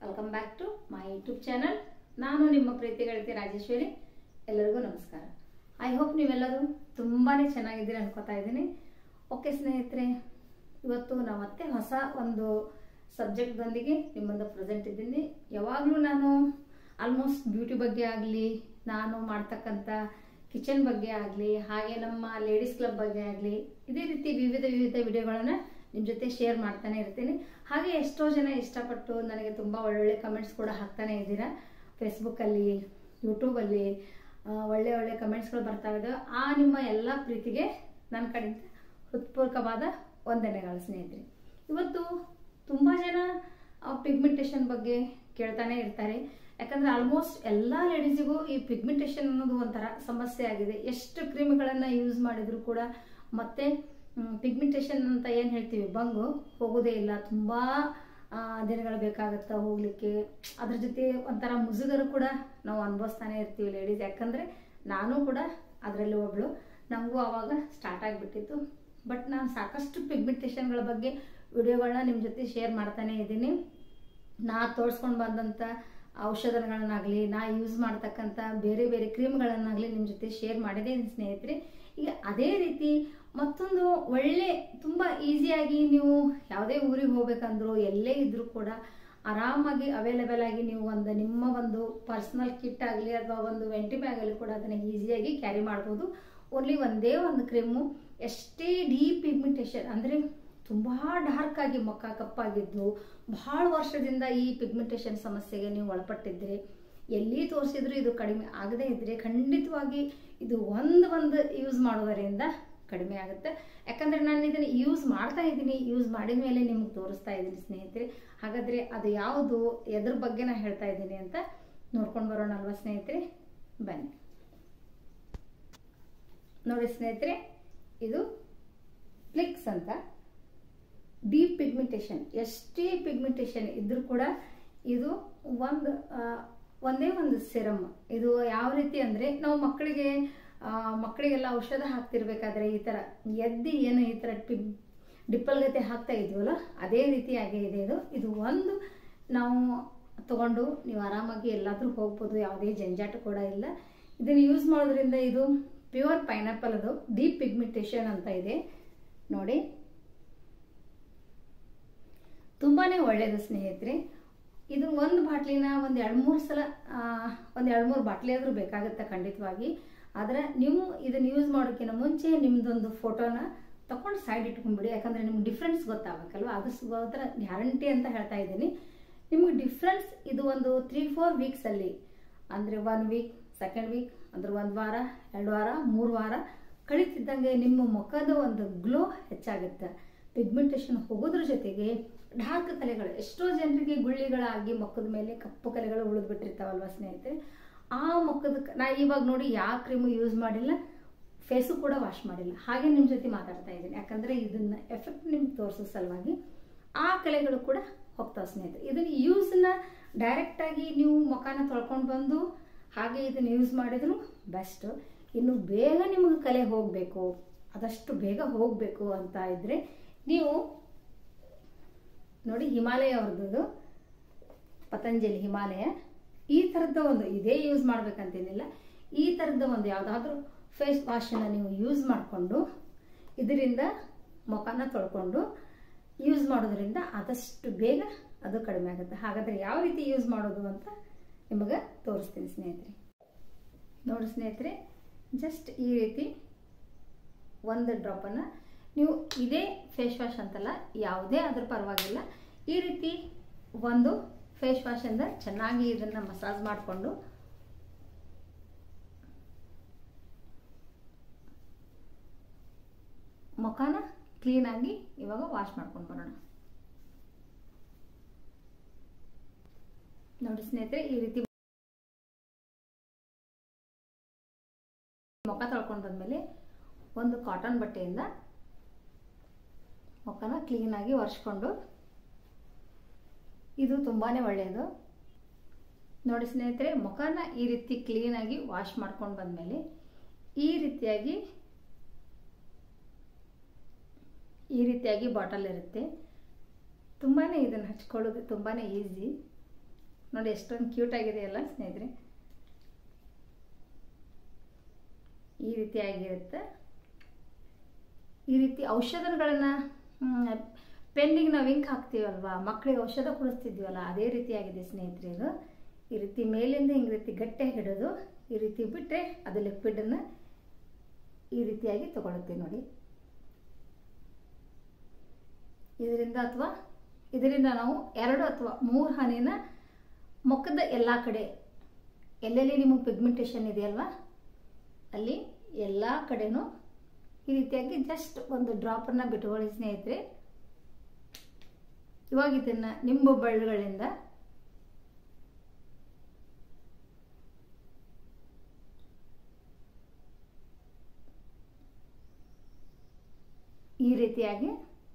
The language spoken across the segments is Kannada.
welcome back to my YouTube channel ನಾನು ನಿಮ್ಮ ಪ್ರೀತಿ ಗೆಳತಿ ರಾಜೇಶ್ವರಿ ಎಲ್ಲರಿಗೂ ನಮಸ್ಕಾರ ಐ ಹೋಪ್ ನೀವೆಲ್ಲರೂ ತುಂಬಾ ಚೆನ್ನಾಗಿದ್ದೀರಿ ಅನ್ಕೋತಾ ಇದ್ದೀನಿ ಓಕೆ ಸ್ನೇಹಿತರೆ ಇವತ್ತು ನಾವು ಮತ್ತೆ ಹೊಸ ಒಂದು ಸಬ್ಜೆಕ್ಟ್ದೊಂದಿಗೆ ನಿಮ್ಮ ಮುಂದೆ ಪ್ರೆಸೆಂಟ್ ಇದ್ದೀನಿ ಯಾವಾಗಲೂ ನಾನು ಆಲ್ಮೋಸ್ಟ್ ಬ್ಯೂಟಿ ಬಗ್ಗೆ ಆಗಲಿ ನಾನು ಮಾಡ್ತಕ್ಕಂಥ ಕಿಚನ್ ಬಗ್ಗೆ ಆಗಲಿ ಹಾಗೆ ನಮ್ಮ ಲೇಡೀಸ್ ಕ್ಲಬ್ ಬಗ್ಗೆ ಆಗಲಿ ಇದೇ ರೀತಿ ವಿವಿಧ ವಿವಿಧ ವಿಡಿಯೋಗಳನ್ನು ನಿಮ್ಮ ಜೊತೆ ಶೇರ್ ಮಾಡ್ತಾನೆ ಇರ್ತೀನಿ ಹಾಗೆ ಎಷ್ಟೋ ಜನ ಇಷ್ಟಪಟ್ಟು ನನಗೆ ತುಂಬ ಒಳ್ಳೊಳ್ಳೆ ಕಮೆಂಟ್ಸ್ ಕೂಡ ಹಾಕ್ತಾನೆ ಇದ್ದೀರಾ ಫೇಸ್ಬುಕ್ಕಲ್ಲಿ ಯೂಟ್ಯೂಬಲ್ಲಿ ಆ, ಒಳ್ಳೆ ಒಳ್ಳೆ ಕಮೆಂಟ್ಸ್ಗಳು ಬರ್ತಾ ಇದ್ದಾವೆ ಆ ನಿಮ್ಮ ಎಲ್ಲ ಪ್ರೀತಿಗೆ ನನ್ನ ಕಡೆಯಿಂದ ಹೃತ್ಪೂರ್ವಕವಾದ ವಂದನೆಗಳು ಸ್ನೇಹಿತರೆ ಇವತ್ತು ತುಂಬ ಜನ ಪಿಗ್ಮೆಂಟೇಷನ್ ಬಗ್ಗೆ ಕೇಳ್ತಾನೆ ಇರ್ತಾರೆ ಯಾಕಂದ್ರೆ ಆಲ್ಮೋಸ್ಟ್ ಎಲ್ಲ ಲೇಡೀಸಿಗೂ ಈ ಪಿಗ್ಮೆಂಟೇಷನ್ ಅನ್ನೋದು ಒಂಥರ ಸಮಸ್ಯೆ ಆಗಿದೆ ಎಷ್ಟು ಕ್ರೀಮ್ಗಳನ್ನು ಯೂಸ್ ಮಾಡಿದ್ರು ಕೂಡ ಮತ್ತೆ ಪಿಗ್ಮೆಂಟೇಷನ್ ಅಂತ ಏನು ಹೇಳ್ತೀವಿ ಬಂಗು ಹೋಗೋದೇ ಇಲ್ಲ ತುಂಬ ದಿನಗಳು ಬೇಕಾಗುತ್ತೆ ಹೋಗ್ಲಿಕ್ಕೆ ಅದ್ರ ಜೊತೆ ಒಂಥರ ಮುಜುಗರು ಕೂಡ ನಾವು ಅನುಭವಿಸ್ತಾನೆ ಇರ್ತೀವಿ ಲೇಡೀಸ್ ಯಾಕಂದರೆ ನಾನು ಕೂಡ ಅದರಲ್ಲಿ ಒಬ್ಳು ನಮಗೂ ಆವಾಗ ಸ್ಟಾರ್ಟ್ ಆಗಿಬಿಟ್ಟಿತ್ತು ಬಟ್ ನಾನು ಸಾಕಷ್ಟು ಪಿಗ್ಮೆಂಟೇಷನ್ಗಳ ಬಗ್ಗೆ ವಿಡಿಯೋಗಳನ್ನ ನಿಮ್ಮ ಜೊತೆ ಶೇರ್ ಮಾಡ್ತಾನೆ ಇದ್ದೀನಿ ನಾ ತೋರಿಸ್ಕೊಂಡು ಬಂದಂಥ ಔಷಧಗಳನ್ನಾಗಲಿ ನಾ ಯೂಸ್ ಮಾಡ್ತಕ್ಕಂಥ ಬೇರೆ ಬೇರೆ ಕ್ರೀಮ್ಗಳನ್ನಾಗಲಿ ನಿಮ್ಮ ಜೊತೆ ಶೇರ್ ಮಾಡಿದೆ ಸ್ನೇಹಿತರೆ ಈಗ ಅದೇ ರೀತಿ ಮತ್ತೊಂದು ಒಳ್ಳೆ ತುಂಬ ಈಸಿಯಾಗಿ ನೀವು ಯಾವುದೇ ಊರಿಗೆ ಹೋಗ್ಬೇಕಂದ್ರು ಎಲ್ಲೇ ಇದ್ರೂ ಕೂಡ ಆರಾಮಾಗಿ ಅವೈಲೇಬಲ್ ಆಗಿ ನೀವು ಒಂದು ನಿಮ್ಮ ಒಂದು ಪರ್ಸ್ನಲ್ ಕಿಟ್ ಆಗಲಿ ಅಥವಾ ಒಂದು ವೆಂಟಿ ಬ್ಯಾಗ್ ಆಗಲಿ ಕೂಡ ಅದನ್ನು ಈಸಿಯಾಗಿ ಕ್ಯಾರಿ ಮಾಡ್ಬೋದು ಓನ್ಲಿ ಒಂದೇ ಒಂದು ಕ್ರೀಮು ಎಷ್ಟೇ ಡೀಪ್ ಪಿಗ್ಮೆಂಟೇಷನ್ ಅಂದರೆ ತುಂಬ ಡಾರ್ಕ್ ಆಗಿ ಮುಖ ಕಪ್ಪಾಗಿದ್ದು ಬಹಳ ವರ್ಷದಿಂದ ಈ ಪಿಗ್ಮೆಂಟೇಷನ್ ಸಮಸ್ಯೆಗೆ ನೀವು ಒಳಪಟ್ಟಿದ್ರೆ ಎಲ್ಲಿ ತೋರಿಸಿದ್ರು ಇದು ಕಡಿಮೆ ಆಗದೇ ಇದ್ರೆ ಖಂಡಿತವಾಗಿ ಇದು ಒಂದು ಒಂದು ಯೂಸ್ ಮಾಡೋದರಿಂದ ಕಡಿಮೆ ಆಗುತ್ತೆ ಯಾಕಂದರೆ ನಾನು ಇದನ್ನು ಯೂಸ್ ಮಾಡ್ತಾ ಇದ್ದೀನಿ ಯೂಸ್ ಮಾಡಿದ ಮೇಲೆ ನಿಮ್ಗೆ ತೋರಿಸ್ತಾ ಇದ್ದೀನಿ ಸ್ನೇಹಿತರೆ ಹಾಗಾದರೆ ಅದು ಯಾವುದು ಎದ್ರ ಬಗ್ಗೆ ನಾನು ಹೇಳ್ತಾ ಇದ್ದೀನಿ ಅಂತ ನೋಡ್ಕೊಂಡು ಬರೋಣ ಅಲ್ವಾ ಸ್ನೇಹಿತರೆ ಬನ್ನಿ ನೋಡಿ ಸ್ನೇಹಿತರೆ ಇದು ಫ್ಲಿಕ್ಸ್ ಅಂತ ಡೀಪ್ ಪಿಗ್ಮೆಂಟೇಷನ್ ಎಷ್ಟೇ ಪಿಗ್ಮೆಂಟೇಷನ್ ಇದ್ರೂ ಕೂಡ ಇದು ಒಂದು ಆ, ಒಂದೇ ಒಂದು ಸಿರಮ್ ಇದು ಯಾವ ರೀತಿ ಅಂದರೆ ನಾವು ಮಕ್ಕಳಿಗೆ ಆ, ಮಕ್ಕಳಿಗೆಲ್ಲ ಔಷಧ ಹಾಕ್ತಿರ್ಬೇಕಾದ್ರೆ ಈ ಥರ ಎದ್ದು ಏನು ಈ ಥರ ಪಿಗ್ ಡಿಪ್ಪಲ್ ಗತೆ ಹಾಕ್ತಾ ಇದ್ವಲ್ಲ ಅದೇ ರೀತಿಯಾಗಿ ಇದೆ ಇದು ಇದು ಒಂದು ನಾವು ತಗೊಂಡು ನೀವು ಆರಾಮಾಗಿ ಎಲ್ಲಾದ್ರೂ ಹೋಗ್ಬೋದು ಯಾವುದೇ ಜಂಜಾಟ ಕೂಡ ಇಲ್ಲ ಇದನ್ನು ಯೂಸ್ ಮಾಡೋದ್ರಿಂದ ಇದು ಪ್ಯೂರ್ ಪೈನಾಪಲ್ ಅದು ಡೀಪ್ ಪಿಗ್ಮೆಂಟೇಷನ್ ಅಂತ ಇದೆ ನೋಡಿ ತುಂಬಾನೇ ಒಳ್ಳೆಯದು ಸ್ನೇಹಿತರೆ ಇದು ಒಂದು ಬಾಟ್ಲಿನ ಒಂದು ಎರಡು ಮೂರು ಸಲ ಒಂದು ಎರಡು ಮೂರು ಬಾಟ್ಲಿ ಆದರೂ ಬೇಕಾಗುತ್ತೆ ಖಂಡಿತವಾಗಿ ಆದರೆ ನೀವು ಇದನ್ನು ಯೂಸ್ ಮಾಡೋಕ್ಕಿಂತ ಮುಂಚೆ ನಿಮ್ಮದೊಂದು ಫೋಟೋನ ತಗೊಂಡು ಸೈಡ್ ಇಟ್ಕೊಂಡ್ಬಿಡಿ ಯಾಕಂದರೆ ನಿಮ್ಗೆ ಡಿಫ್ರೆನ್ಸ್ ಗೊತ್ತಾಗಬೇಕಲ್ವ ಅದು ಮಾತ್ರ ಗ್ಯಾರಂಟಿ ಅಂತ ಹೇಳ್ತಾ ಇದ್ದೀನಿ ನಿಮ್ಗೆ ಡಿಫ್ರೆನ್ಸ್ ಇದು ಒಂದು ತ್ರೀ ಫೋರ್ ವೀಕ್ಸಲ್ಲಿ ಅಂದರೆ ಒನ್ ವೀಕ್ ಸೆಕೆಂಡ್ ವೀಕ್ ಅಂದ್ರೆ ಒಂದು ವಾರ ಎರಡು ವಾರ ಮೂರು ವಾರ ಕಳೀತಿದ್ದಂಗೆ ನಿಮ್ಮ ಮುಖದ ಒಂದು ಗ್ಲೋ ಹೆಚ್ಚಾಗುತ್ತೆ ಪಿಗ್ಮೆಂಟೇಷನ್ ಹೋಗೋದ್ರ ಜೊತೆಗೆ ಡಾರ್ಕ್ ಕಲೆಗಳು ಎಷ್ಟೋ ಜನರಿಗೆ ಗುಳ್ಳಿಗಳಾಗಿ ಮುಖದ ಮೇಲೆ ಕಪ್ಪು ಕಲೆಗಳು ಉಳಿದು ಬಿಟ್ಟಿರ್ತಾವಲ್ವ ಸ್ನೇಹಿತರೆ ಆ ಮುಖದ ಕ- ನಾ ಇವಾಗ ನೋಡಿ ಯಾವ ಕ್ರೀಮು ಯೂಸ್ ಮಾಡಿಲ್ಲ ಫೇಸು ಕೂಡ ವಾಶ್ ಮಾಡಿಲ್ಲ ಹಾಗೆ ನಿಮ್ಮ ಜೊತೆ ಮಾತಾಡ್ತಾ ಇದ್ದೀನಿ ಯಾಕಂದರೆ ಇದನ್ನ ಎಫೆಕ್ಟ್ ನಿಮ್ಗೆ ತೋರಿಸೋ ಸಲುವಾಗಿ ಆ ಕಲೆಗಳು ಕೂಡ ಹೋಗ್ತಾವೆ ಸ್ನೇಹಿತರೆ ಇದನ್ನ ಯೂಸ್ನ ಡೈರೆಕ್ಟಾಗಿ ನೀವು ಮುಖನ ತೊಳ್ಕೊಂಡು ಬಂದು ಹಾಗೆ ಇದನ್ನು ಯೂಸ್ ಮಾಡಿದ್ರು ಬೆಸ್ಟ್ ಇನ್ನು ಬೇಗ ನಿಮಗೆ ಕಲೆ ಹೋಗಬೇಕು ಆದಷ್ಟು ಬೇಗ ಹೋಗಬೇಕು ಅಂತ ಇದ್ದರೆ ನೀವು ನೋಡಿ ಹಿಮಾಲಯ ಅವ್ರದ್ದು ಪತಂಜಲಿ ಹಿಮಾಲಯ ಈ ಥರದ ಒಂದು ಇದೇ ಯೂಸ್ ಮಾಡ್ಬೇಕಂತೇನಿಲ್ಲ ಈ ಥರದ ಒಂದು ಯಾವುದಾದ್ರೂ ಫೇಸ್ ವಾಶನ್ನು ನೀವು ಯೂಸ್ ಮಾಡಿಕೊಂಡು ಇದರಿಂದ ಮುಖನ ತೊಳ್ಕೊಂಡು ಯೂಸ್ ಮಾಡೋದ್ರಿಂದ ಆದಷ್ಟು ಬೇಗ ಅದು ಕಡಿಮೆ ಆಗುತ್ತೆ ಹಾಗಾದರೆ ಯಾವ ರೀತಿ ಯೂಸ್ ಮಾಡೋದು ಅಂತ ನಿಮಗೆ ತೋರಿಸ್ತೀನಿ ಸ್ನೇಹಿತರೆ ನೋಡಿ ಸ್ನೇಹಿತರೆ ಜಸ್ಟ್ ಈ ರೀತಿ ಒಂದು ಡ್ರಾಪನ್ನು ನೀವು ಇದೇ ಫೇಸ್ ವಾಶ್ ಅಂತಲ್ಲ ಯಾವುದೇ ಆದರೂ ಪರವಾಗಿಲ್ಲ ಈ ರೀತಿ ಒಂದು ಫೇಸ್ ವಾಶಿಂದ ಚೆನ್ನಾಗಿ ಇದನ್ನು ಮಸಾಜ್ ಮಾಡಿಕೊಂಡು ಮುಖನ ಕ್ಲೀನಾಗಿ ಇವಾಗ ವಾಶ್ ಮಾಡ್ಕೊಂಡು ಬರೋಣ ನೋಡಿ ಸ್ನೇಹಿತರೆ ಈ ರೀತಿ ಮುಖ ತೊಳ್ಕೊಂಡು ಬಂದಮೇಲೆ ಒಂದು ಕಾಟನ್ ಬಟ್ಟೆಯಿಂದ ಮುಖನ ಕ್ಲೀನಾಗಿ ಒರೆಸ್ಕೊಂಡು ಇದು ತುಂಬಾ ಒಳ್ಳೆಯದು ನೋಡಿ ಸ್ನೇಹಿತರೆ ಮುಖನ ಈ ರೀತಿ ಕ್ಲೀನಾಗಿ ವಾಶ್ ಮಾಡ್ಕೊಂಡು ಬಂದಮೇಲೆ ಈ ರೀತಿಯಾಗಿ ಈ ರೀತಿಯಾಗಿ ಬಾಟಲ್ ಇರುತ್ತೆ ತುಂಬಾ ಇದನ್ನು ಹಚ್ಕೊಳ್ಳೋದು ತುಂಬಾ ಈಸಿ ನೋಡಿ ಎಷ್ಟೊಂದು ಕ್ಯೂಟ್ ಆಗಿದೆಯಲ್ಲ ಸ್ನೇಹಿತರೆ ಈ ರೀತಿಯಾಗಿರುತ್ತೆ ಈ ರೀತಿ ಔಷಧಗಳನ್ನು ಪೆನ್ನಿಗೆ ನಾವು ಇಂಕ್ ಹಾಕ್ತೀವಲ್ವಾ ಮಕ್ಕಳಿಗೆ ಔಷಧ ಕುಡಿಸ್ತಿದ್ವಲ್ಲ ಅದೇ ರೀತಿಯಾಗಿದೆ ಸ್ನೇಹಿತರೆ ಇದು ಈ ರೀತಿ ಮೇಲಿಂದ ಹಿಂಗೆ ರೀತಿ ಗಟ್ಟಿಯಾಗಿ ಹಿಡೋದು ಈ ರೀತಿ ಬಿಟ್ಟರೆ ಅದು ಲಿಕ್ವಿಡನ್ನು ಈ ರೀತಿಯಾಗಿ ತಗೊಳುತ್ತೆ ನೋಡಿ ಇದರಿಂದ ಅಥವಾ ಇದರಿಂದ ನಾವು ಎರಡು ಅಥವಾ ಮೂರು ಹನಿನ ಮುಖದ ಎಲ್ಲ ಕಡೆ ಎಲ್ಲೆಲ್ಲಿ ನಿಮಗೆ ಪಿಗ್ಮೆಂಟೇಷನ್ ಇದೆಯಲ್ವಾ ಅಲ್ಲಿ ಎಲ್ಲ ಕಡೆನೂ ಈ ರೀತಿಯಾಗಿ ಜಸ್ಟ್ ಒಂದು ಡ್ರಾಪನ್ನು ಬಿಟ್ಕೊಳ್ಳಿ ಸ್ನೇಹಿತರೆ ಇವಾಗ ಇದನ್ನು ನಿಂಬು ಬಳ್ಳಿಗಳಿಂದ ಈ ರೀತಿಯಾಗಿ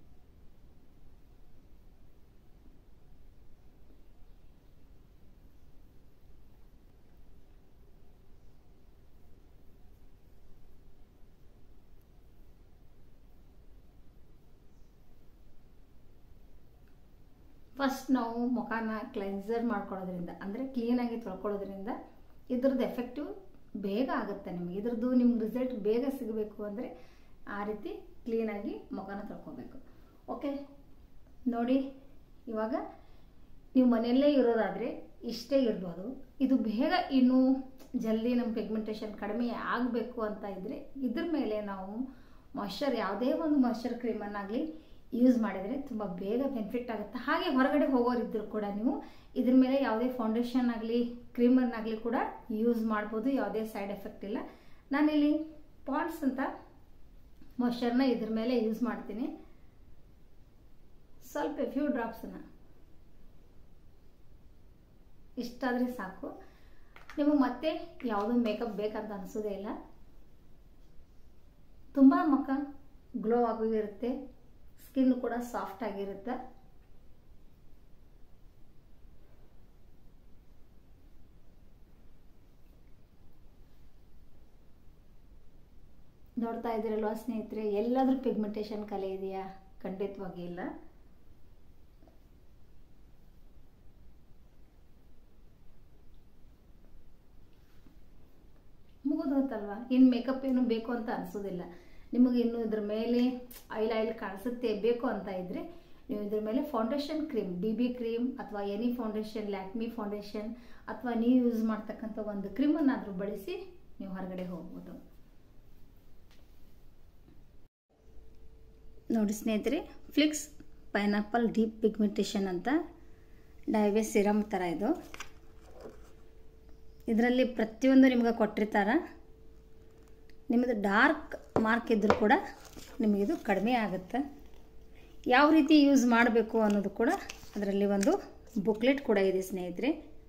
ಫಸ್ಟ್ ನಾವು ಮುಖನ ಕ್ಲೆನ್ಸರ್ ಮಾಡ್ಕೊಳ್ಳೋದ್ರಿಂದ ಅಂದರೆ ಕ್ಲೀನಾಗಿ ತೊಳ್ಕೊಳ್ಳೋದ್ರಿಂದ ಇದ್ರದ್ದು ಎಫೆಕ್ಟಿವ್ ಬೇಗ ಆಗುತ್ತೆ ನಿಮಗೆ ಇದ್ರದ್ದು ನಿಮ್ಗೆ ರಿಸಲ್ಟ್ ಬೇಗ ಸಿಗಬೇಕು ಅಂದರೆ ಆ ರೀತಿ ಕ್ಲೀನಾಗಿ ಮುಖನ ತೊಳ್ಕೊಬೇಕು ಓಕೆ ನೋಡಿ ಇವಾಗ ನೀವು ಮನೆಯಲ್ಲೇ ಇರೋದಾದರೆ ಇಷ್ಟೇ ಇರ್ಬೋದು ಇದು ಬೇಗ ಇನ್ನೂ ಜಲ್ದಿ ನಮ್ಮ ಪಿಗ್ಮೆಂಟೇಷನ್ ಕಡಿಮೆ ಆಗಬೇಕು ಅಂತ ಇದ್ದರೆ ಇದ್ರ ಮೇಲೆ ನಾವು ಮಾಯ್ಶ್ಚರ್ ಯಾವುದೇ ಒಂದು ಮಾಯ್ಶ್ಚರ್ ಕ್ರೀಮನ್ನಾಗಲಿ ಯೂಸ್ ಮಾಡಿದರೆ ತುಂಬ ಬೇಗ ಬೆನಿಫಿಟ್ ಆಗುತ್ತೆ ಹಾಗೆ ಹೊರಗಡೆ ಹೋಗೋರಿದ್ದರೂ ಕೂಡ ನೀವು ಇದ್ರ ಮೇಲೆ ಯಾವುದೇ ಫೌಂಡೇಶನ್ ಆಗಲಿ ಕ್ರೀಮನ್ನಾಗಲಿ ಕೂಡ ಯೂಸ್ ಮಾಡ್ಬೋದು ಯಾವುದೇ ಸೈಡ್ ಎಫೆಕ್ಟ್ ಇಲ್ಲ ನಾನಿಲ್ಲಿ ಪಾಂಡ್ಸ್ ಅಂತ ಮಾಯ್ಶ್ಚರ್ನ ಇದ್ರ ಮೇಲೆ ಯೂಸ್ ಮಾಡ್ತೀನಿ ಸ್ವಲ್ಪ ಫ್ಯೂ ಡ್ರಾಪ್ಸನ್ನ ಇಷ್ಟಾದರೆ ಸಾಕು ನಿಮಗೆ ಮತ್ತೆ ಯಾವುದೂ ಮೇಕಪ್ ಬೇಕಂತ ಅನಿಸೋದೇ ಇಲ್ಲ ತುಂಬ ಮುಖ ಗ್ಲೋ ಆಗಿರುತ್ತೆ ಸ್ಕಿನ್ ಕೂಡ ಸಾಫ್ಟ್ ಆಗಿರುತ್ತೆ ನೋಡ್ತಾ ಇದ್ದೀರಲ್ವಾ ಸ್ನೇಹಿತರೆ ಎಲ್ಲಾದ್ರೂ ಪಿಗ್ಮೆಂಟೇಷನ್ ಕಲೆ ಇದೆಯಾ ಖಂಡಿತವಾಗಿ ಇಲ್ಲ ಮುಗಿದೋತಲ್ವಾ ಇನ್ನು ಮೇಕಪ್ ಏನು ಬೇಕು ಅಂತ ಅನಿಸೋದಿಲ್ಲ ನಿಮಗೆ ಇನ್ನು ಇದ್ರ ಮೇಲೆ ಆಯಿಲ್ ಆಯಿಲ್ ಕಾಣಿಸುತ್ತೆ ಬೇಕು ಅಂತ ಇದ್ರೆ ನೀವು ಇದ್ರ ಮೇಲೆ foundation cream B B cream ಅಥವಾ ಎನಿ ಫೌಂಡೇಶನ್ ಲ್ಯಾಕ್ಮಿ ಫೌಂಡೇಶನ್ ಅಥವಾ ನೀವು ಯೂಸ್ ಮಾಡ್ತಕ್ಕಂಥ ಒಂದು ಕ್ರೀಮನ್ನಾದರೂ ಬಳಸಿ ನೀವು ಹೊರಗಡೆ ಹೋಗ್ಬೋದು ನೋಡಿ ಸ್ನೇಹಿತರೆ ಫ್ಲಿಕ್ಸ್ ಪೈನಾಪಲ್ ಡೀಪ್ ಪಿಗ್ಮೆಂಟೇಷನ್ ಅಂತ ಡೈವೆ ಸಿರಮ್ ಥರ ಇದು ಇದರಲ್ಲಿ ಪ್ರತಿಯೊಂದು ನಿಮ್ಗೆ ಕೊಟ್ಟಿರ್ತಾರೆ ನಿಮ್ಮದು ಡಾರ್ಕ್ ಮಾರ್ಕ್ ಇದ್ದರೂ ಕೂಡ ನಿಮಗಿದು ಕಡಿಮೆ ಆಗುತ್ತೆ ಯಾವ ರೀತಿ ಯೂಸ್ ಮಾಡಬೇಕು ಅನ್ನೋದು ಕೂಡ ಅದರಲ್ಲಿ ಒಂದು ಬುಕ್ಲೆಟ್ ಕೂಡ ಇದೆ ಸ್ನೇಹಿತರೆ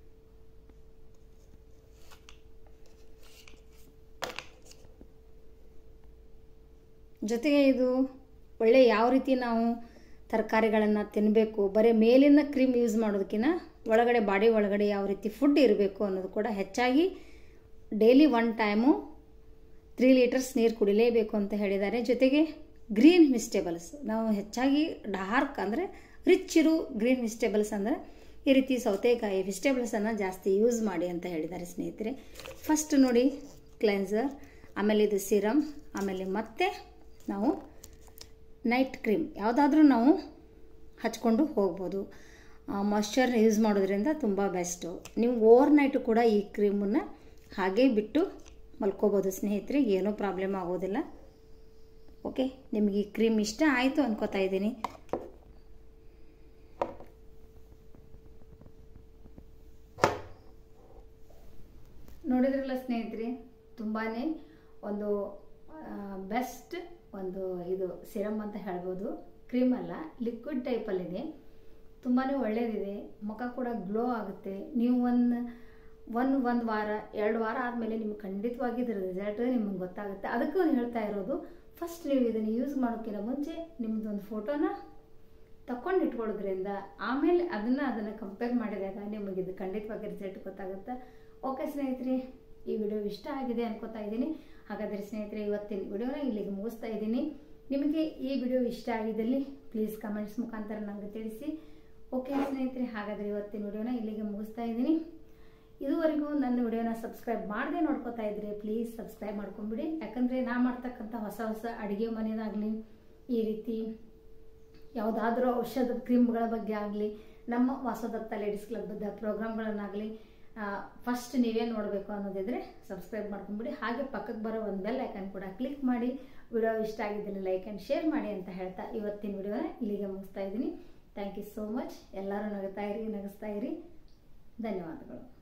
ಜೊತೆಗೆ ಇದು ಒಳ್ಳೆ ಯಾವ ರೀತಿ ನಾವು ತರಕಾರಿಗಳನ್ನು ತಿನ್ನಬೇಕು ಬರೀ ಮೇಲಿನ ಕ್ರೀಮ್ ಯೂಸ್ ಮಾಡೋದಕ್ಕಿಂತ ಒಳಗಡೆ ಬಾಡಿ ಒಳಗಡೆ ಯಾವ ರೀತಿ ಫುಡ್ ಇರಬೇಕು ಅನ್ನೋದು ಕೂಡ ಹೆಚ್ಚಾಗಿ daily one time three litres ನೀರು ಕುಡಿಲೇಬೇಕು ಅಂತ ಹೇಳಿದ್ದಾರೆ ಜೊತೆಗೆ ಗ್ರೀನ್ ವೆಜಿಟೇಬಲ್ಸ್ ನಾವು ಹೆಚ್ಚಾಗಿ ಡಾರ್ಕ್ ಅಂದರೆ ರಿಚ್ ಇರು ಗ್ರೀನ್ ವೆಜಿಟೇಬಲ್ಸ್ ಅಂದರೆ ಈ ರೀತಿ ಸೌತೆಕಾಯಿ ವೆಜಿಟೇಬಲ್ಸನ್ನು ಜಾಸ್ತಿ ಯೂಸ್ ಮಾಡಿ ಅಂತ ಹೇಳಿದ್ದಾರೆ ಸ್ನೇಹಿತರೆ ಫಸ್ಟ್ ನೋಡಿ ಕ್ಲೆನ್ಸರ್ ಆಮೇಲೆ ಇದು ಸಿರಮ್ ಆಮೇಲೆ ಮತ್ತೆ ನಾವು ನೈಟ್ ಕ್ರೀಮ್ ಯಾವುದಾದ್ರೂ ನಾವು ಹಚ್ಕೊಂಡು ಹೋಗ್ಬೋದು ಮಾಯ್ಶ್ಚರ್ ಯೂಸ್ ಮಾಡೋದ್ರಿಂದ ತುಂಬ ಬೆಸ್ಟು ನೀವು ಓವರ್ ನೈಟು ಕೂಡ ಈ ಕ್ರೀಮನ್ನು ಹಾಗೇ ಬಿಟ್ಟು ಮಲ್ಕೋಬೋದು ಸ್ನೇಹಿತರೆ ಏನೂ ಪ್ರಾಬ್ಲಮ್ ಆಗೋದಿಲ್ಲ ಓಕೆ ನಿಮಗೆ ಈ ಕ್ರೀಮ್ ಇಷ್ಟ ಆಯಿತು ಅನ್ಕೋತಾ ಇದ್ದೀನಿ ನೋಡಿದ್ರಲ್ಲ ಸ್ನೇಹಿತರೆ ತುಂಬಾ ಒಂದು ಬೆಸ್ಟ್ ಒಂದು ಇದು ಸಿರಮ್ ಅಂತ ಹೇಳ್ಬೋದು ಕ್ರೀಮ್ ಅಲ್ಲ ಲಿಕ್ವಿಡ್ ಟೈಪಲ್ಲಿದೆ ತುಂಬಾ ಒಳ್ಳೆಯದಿದೆ ಮುಖ ಕೂಡ ಗ್ಲೋ ಆಗುತ್ತೆ ನೀವು ಒಂದು ಒಂದು ಒಂದು ವಾರ ಎರಡು ವಾರ ಆದಮೇಲೆ ನಿಮ್ಗೆ ಖಂಡಿತವಾಗಿ ಇದ್ರ ರಿಸಲ್ಟ್ ನಿಮ್ಗೆ ಗೊತ್ತಾಗುತ್ತೆ ಅದಕ್ಕೆ ಒಂದು ಹೇಳ್ತಾ ಇರೋದು ಫಸ್ಟ್ ನೀವು ಇದನ್ನು ಯೂಸ್ ಮಾಡೋಕ್ಕಿಂತ ಮುಂಚೆ ನಿಮ್ಮದು ಒಂದು ಫೋಟೋನ ತಕೊಂಡು ಇಟ್ಕೊಳ್ಳೋದ್ರಿಂದ ಆಮೇಲೆ ಅದನ್ನು ಅದನ್ನು ಕಂಪೇರ್ ಮಾಡಿದಾಗ ನಿಮಗೆ ಇದು ಖಂಡಿತವಾಗಿ ರಿಸಲ್ಟ್ ಗೊತ್ತಾಗುತ್ತೆ ಓಕೆ ಸ್ನೇಹಿತರೆ ಈ ವಿಡಿಯೋ ಇಷ್ಟ ಆಗಿದೆ ಅನ್ಕೋತಾ ಇದ್ದೀನಿ ಹಾಗಾದರೆ ಸ್ನೇಹಿತರೆ ಇವತ್ತಿನ ವಿಡಿಯೋನ ಇಲ್ಲಿಗೆ ಮುಗಿಸ್ತಾ ಇದ್ದೀನಿ ನಿಮಗೆ ಈ ವಿಡಿಯೋ ಇಷ್ಟ ಆಗಿದ್ದಲ್ಲಿ ಪ್ಲೀಸ್ ಕಮೆಂಟ್ಸ್ ಮುಖಾಂತರ ನನಗೆ ತಿಳಿಸಿ ಓಕೆ ಸ್ನೇಹಿತರೆ ಹಾಗಾದರೆ ಇವತ್ತಿನ ವಿಡಿಯೋನ ಇಲ್ಲಿಗೆ ಮುಗಿಸ್ತಾ ಇದ್ದೀನಿ ಇದುವರೆಗೂ ನನ್ನ ವಿಡಿಯೋನ ಸಬ್ಸ್ಕ್ರೈಬ್ ಮಾಡದೆ ನೋಡ್ಕೋತಾ ಇದ್ರೆ ಪ್ಲೀಸ್ ಸಬ್ಸ್ಕ್ರೈಬ್ ಮಾಡ್ಕೊಂಬಿಡಿ ಯಾಕಂದರೆ ನಾ ಮಾಡ್ತಕ್ಕಂಥ ಹೊಸ ಹೊಸ ಅಡುಗೆ ಮನೆಯದಾಗಲಿ ಈ ರೀತಿ ಯಾವುದಾದ್ರೂ ಔಷಧದ ಕ್ರೀಮ್ಗಳ ಬಗ್ಗೆ ಆಗಲಿ ನಮ್ಮ ವಾಸದತ್ತ ಲೇಡೀಸ್ ಕ್ಲಬ್ದ ಪ್ರೋಗ್ರಾಮ್ಗಳನ್ನಾಗಲಿ ಫಸ್ಟ್ ನೀವೇ ನೋಡಬೇಕು ಅನ್ನೋದಿದ್ರೆ ಸಬ್ಸ್ಕ್ರೈಬ್ ಮಾಡ್ಕೊಂಬಿಡಿ ಹಾಗೆ ಪಕ್ಕಕ್ಕೆ ಬರೋ ಒಂದು ಬೆಲ್ ಐಕನ್ ಕೂಡ ಕ್ಲಿಕ್ ಮಾಡಿ ವಿಡಿಯೋ ಇಷ್ಟ ಆಗಿದ್ದಲ್ಲಿ ಲೈಕ್ ಆ್ಯಂಡ್ ಶೇರ್ ಮಾಡಿ ಅಂತ ಹೇಳ್ತಾ ಇವತ್ತಿನ ವಿಡಿಯೋನ ಇಲ್ಲಿಗೆ ಮುಗಿಸ್ತಾ ಇದ್ದೀನಿ ಥ್ಯಾಂಕ್ ಯು ಸೋ ಮಚ್ ಎಲ್ಲರೂ ನಗುತ್ತಾ ಇರಿ ನಗಿಸ್ತಾ ಇರಿ ಧನ್ಯವಾದಗಳು